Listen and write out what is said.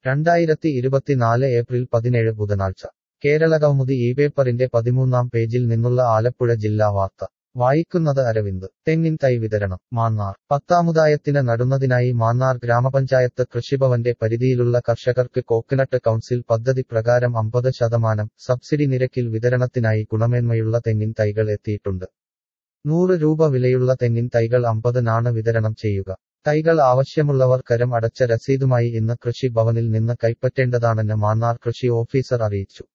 രണ്ടായിരത്തി ഇരുപത്തിനാല് ഏപ്രിൽ പതിനേഴ് ബുധനാഴ്ച കേരളകൗമുദി ഈ പേപ്പറിന്റെ പതിമൂന്നാം പേജിൽ നിന്നുള്ള ആലപ്പുഴ ജില്ലാ വാർത്ത വായിക്കുന്നത് അരവിന്ദ് തെങ്ങിൻ തൈ വിതരണം മാന്നാർ പത്താമുദായത്തിന് നടുന്നതിനായി മാന്നാർ ഗ്രാമപഞ്ചായത്ത് കൃഷിഭവന്റെ പരിധിയിലുള്ള കർഷകർക്ക് കോക്കനട്ട് കൗൺസിൽ പദ്ധതി പ്രകാരം അമ്പത് ശതമാനം സബ്സിഡി നിരക്കിൽ വിതരണത്തിനായി ഗുണമേന്മയുള്ള തെങ്ങിൻ തൈകൾ എത്തിയിട്ടുണ്ട് നൂറ് രൂപ വിലയുള്ള തെങ്ങിൻ തൈകൾ അമ്പതിനാണ് വിതരണം ചെയ്യുക തൈകൾ ആവശ്യമുള്ളവർ കരം അടച്ച രസീതുമായി ഇന്ന് കൃഷി ഭവനിൽ നിന്ന് കൈപ്പറ്റേണ്ടതാണെന്ന് മാന്നാർ കൃഷി ഓഫീസർ അറിയിച്ചു